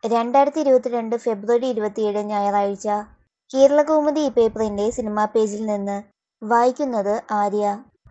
രണ്ടായിരത്തി ഇരുപത്തിരണ്ട് ഫെബ്രുവരി ഇരുപത്തിയേഴ് ഞായറാഴ്ച കേരളകൗമുദി പേപ്പറിന്റെ സിനിമാ പേജിൽ നിന്ന് വായിക്കുന്നത് ആര്യ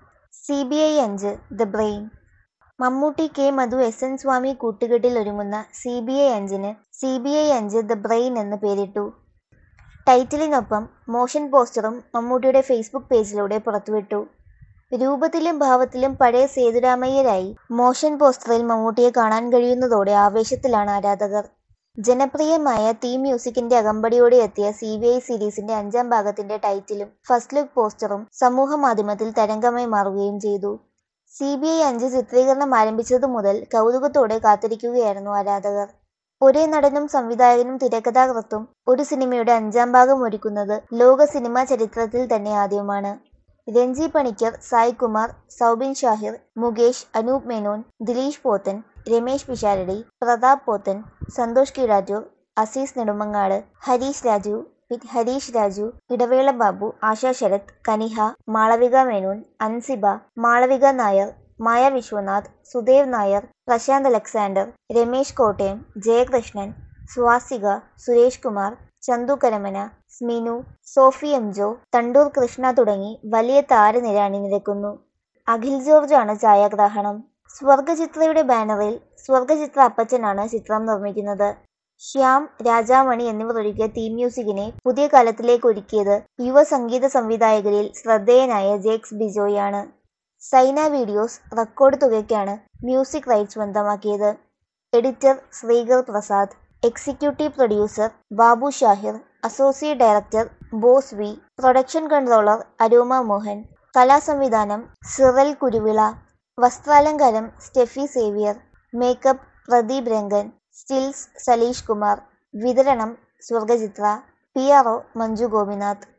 സി ബി ഐ അഞ്ച് the brain Mammootty K Madhu S N Swamy കൂട്ടുകെട്ടിൽ ഒരുങ്ങുന്ന സി ബി ഐ അഞ്ചിന് സി ബി ഐ അഞ്ച് ദ ബ്രെയിൻ എന്ന് പേരിട്ടു ടൈറ്റിലിനൊപ്പം മോഷൻ പോസ്റ്ററും മമ്മൂട്ടിയുടെ ഫേസ്ബുക്ക് പേജിലൂടെ പുറത്തുവിട്ടു രൂപത്തിലും ഭാവത്തിലും പഴയ സേതുരാമയ്യരായി മോഷൻ പോസ്റ്ററിൽ മമ്മൂട്ടിയെ കാണാൻ കഴിയുന്നതോടെ ആവേശത്തിലാണ് ആരാധകർ ജനപ്രിയമായ തീം മ്യൂസിക്കിന്റെ അകമ്പടിയോടെ എത്തിയ സി ബി ഐ സീരീസിന്റെ അഞ്ചാം ഭാഗത്തിന്റെ ടൈറ്റിലും ഫസ്റ്റ് ലുക്ക് പോസ്റ്ററും സമൂഹ മാധ്യമത്തിൽ തരംഗമായി മാറുകയും ചെയ്തു സി ബി ഐ അഞ്ച് ചിത്രീകരണം ആരംഭിച്ചതു മുതൽ കൗതുകത്തോടെ കാത്തിരിക്കുകയായിരുന്നു ആരാധകർ ഒരേ നടനും സംവിധായകനും തിരക്കഥാകൃത്തും ഒരു സിനിമയുടെ അഞ്ചാം ഭാഗം ഒരുക്കുന്നത് ലോക സിനിമാ ചരിത്രത്തിൽ തന്നെ ആദ്യമാണ് രഞ്ജി പണിക്കർ സായ് കുമാർ സൗബിൻ ഷാഹിർ മുകേഷ് അനൂപ് മേനോൻ ദിലീഷ് പോത്തൻ രമേശ് പിഷാരടി പ്രതാപ് പോത്തൻ സന്തോഷ് കീഴാറ്റൂർ അസീസ് നെടുമങ്ങാട് ഹരീഷ് രാജു ഹരീഷ് രാജു ഇടവേള ബാബു ആശാ ശരത് കനിഹ മാളവിക മേനോൻ അൻസിബ മാളവിക നായർ മായ വിശ്വനാഥ് സുദേവ് നായർ പ്രശാന്ത് അലക്സാണ്ടർ രമേശ് കോട്ടയം ജയകൃഷ്ണൻ സ്വാസിക സുരേഷ് കുമാർ ചന്തു കരമന സ്മിനു സോഫി എം ജോ തണ്ടൂർ കൃഷ്ണ തുടങ്ങി വലിയ താരനിര അണിനിരക്കുന്നു അഖിൽ ജോർജാണ് ഛായാഗ്രാഹണം സ്വർഗചിത്രയുടെ ബാനറിൽ സ്വർഗചിത്ര അപ്പച്ചനാണ് ചിത്രം നിർമ്മിക്കുന്നത് ശ്യാം രാജാമണി എന്നിവർ ഒരുക്കിയ തീം മ്യൂസിക്കിനെ പുതിയ കാലത്തിലേക്ക് ഒരുക്കിയത് യുവ സംഗീത സംവിധായകരിൽ ശ്രദ്ധേയനായ ജേക്സ് ബിജോയാണ് സൈന വീഡിയോസ് റെക്കോർഡ് തുകയ്ക്കാണ് മ്യൂസിക് റൈറ്റ്സ് സ്വന്തമാക്കിയത് editor Sreekar Prasad executive producer Babu Shahir associate director Bose V production controller Aroma Mohan കലാസംവിധാനം സിറൽ കുരുവിള വസ്ത്രാലങ്കാരം സ്റ്റെഫി സേവിയർ മേക്കപ്പ് പ്രദീപ് രംഗൻ സ്റ്റിൽസ് സലീഷ് കുമാർ വിതരണം Swargachitra P R O Manju Gopinath